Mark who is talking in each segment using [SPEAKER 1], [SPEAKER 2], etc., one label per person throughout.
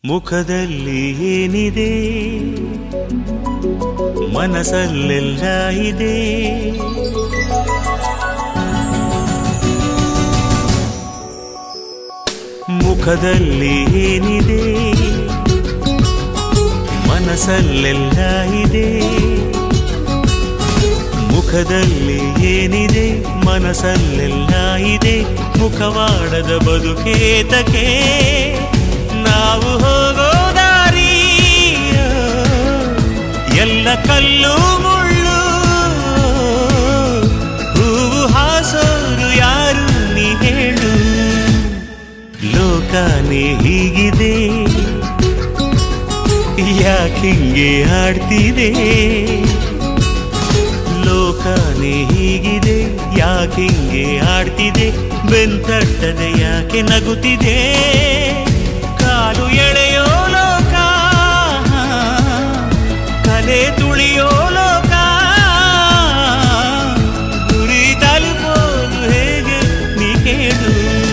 [SPEAKER 1] ಮುಖದಲ್ಲಿ ಏನಿದೆ ಮನಸ್ಸಲ್ಲೆಲ್ಲ ಇದೆ ಮುಖದಲ್ಲಿ ಏನಿದೆ ಮನಸ್ಸಲ್ಲೆಲ್ಲ ಇದೆ ಮುಖದಲ್ಲಿ ಏನಿದೆ ಮನಸ್ಸಲ್ಲೆಲ್ಲ ಇದೆ ಮುಖವಾಡದ ಬದುಕೇತಕ್ಕೆ ನಾವು ಹೋಗೋ ದಾರಿ ಎಲ್ಲ ಕಲ್ಲು ಮುಳ್ಳು ಹೂವು ಹಾಸೋರು ಯಾರು ನೀ ಹೇಳು ಲೋಕನೇ ಹೀಗಿದೆ ಯಾಕಿಂಗೆ ಆಡ್ತಿದೆ ಲೋಕನೇ ಹೀಗಿದೆ ಯಾಕಿಂಗೆ ಆಡ್ತಿದೆ ಬೆಂತಟ್ಟದೆ ಯಾಕೆ ನಗುತ್ತಿದೆ ಕಾಲು ಎಳೆಯೋ ಲೋಕ ಕಲೆ ತುಳಿಯೋ ಲೋಕ ಗುರಿ ತಲುಪೋದು ಹೇಗೆ ನೀ ಕೇಳು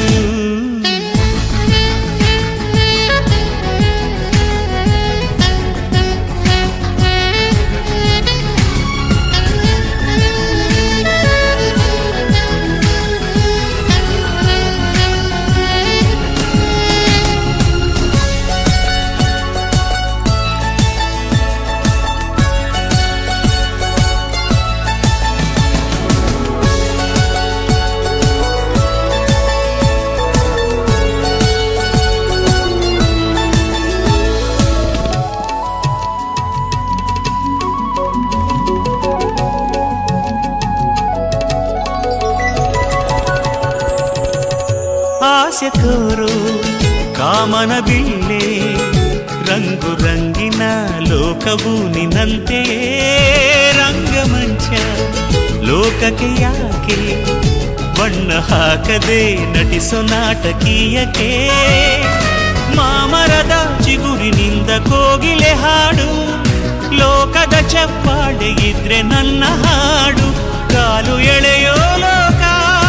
[SPEAKER 1] ಆಸೆ ತೋರು ಕಾಮನ ಬಿಲ್ಲೆ ರಂಗು ರಂಗಿನ ಲೋಕವು ನಿನ್ನಂತೆಯೇ ರಂಗಮಂಚ ಲೋಕಕ್ಕೆ ಯಾಕೆ ಬಣ್ಣ ಹಾಕದೆ ನಟಿಸೋ ನಾಟಕೀಯಕ್ಕೆ ಮಾಮರದ ಚಿಗುರಿನಿಂದ ಕೋಗಿಲೆ ಹಾಡು ಲೋಕದ ಚಪ್ಪಾಳೆ ಇದ್ರೆ ನನ್ನ ಹಾಡು ಕಾಲು ಎಳೆಯೋ ಲೋಕ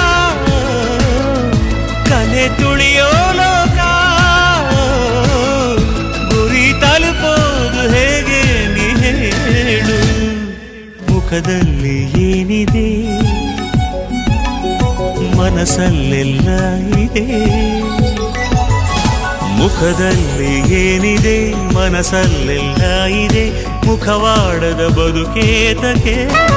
[SPEAKER 1] ಕಲೆ ತುಳಿಯೋ ಲೋಕ ಗುರಿ ತಲುಪೋದು ಹೇಗೆ ನೀ ಹೇಳು ಮುಖದಲ್ಲಿ ಏನಿದೆ ಮನಸ್ಸಲ್ಲೆಲ್ಲ ಇದೆ ಮುಖದಲ್ಲಿ ಏನಿದೆ ಮನಸ್ಸಲ್ಲೆಲ್ಲ ಇದೆ ಮುಖವಾಡದ ಬದುಕೇತಕ್ಕೆ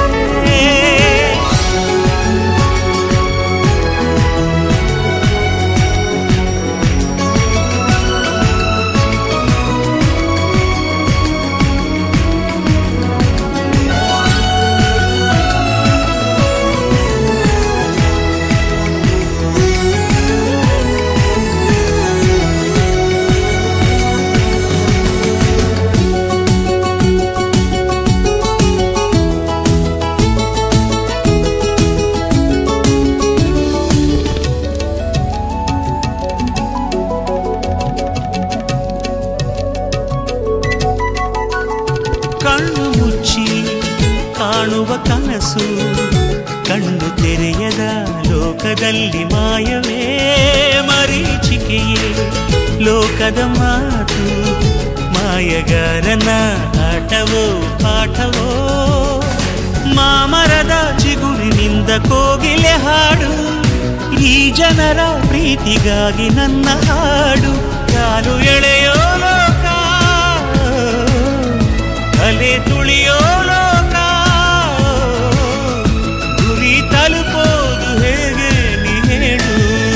[SPEAKER 1] ಕಣ್ಣು ಮುಚ್ಚಿ ಕಾಣುವ ಕನಸು ಕಣ್ಣು ತೆರೆಯದ ಲೋಕದಲ್ಲಿ ಮಾಯವೇ ಮರೀಚಿಕೆಯೇ ಲೋಕದ ಮಾತು ಮಾಯಗಾರನ ಆಟವೋ ಪಾಠವೋ ಮಾಮರದ ಚಿಗುರಿನಿಂದ ಕೋಗಿಲೆ ಹಾಡು ಈ ಜನರ ಪ್ರೀತಿಗಾಗಿ ನನ್ನ ಹಾಡು ಕಾಲು ಎಳೆಯೋ ಲೋಕ ಕಲೆ ತುಳಿಯೋ ಲೋಕ ಗುರಿ ತಲುಪೋದು ಹೇಗೆ ನೀ ಹೇಳು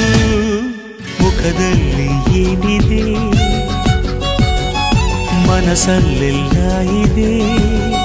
[SPEAKER 1] ಮುಖದಲ್ಲಿ ಏನಿದೆ ಮನಸ್ಸಲ್ಲೆಲ್ಲ ಇದೆ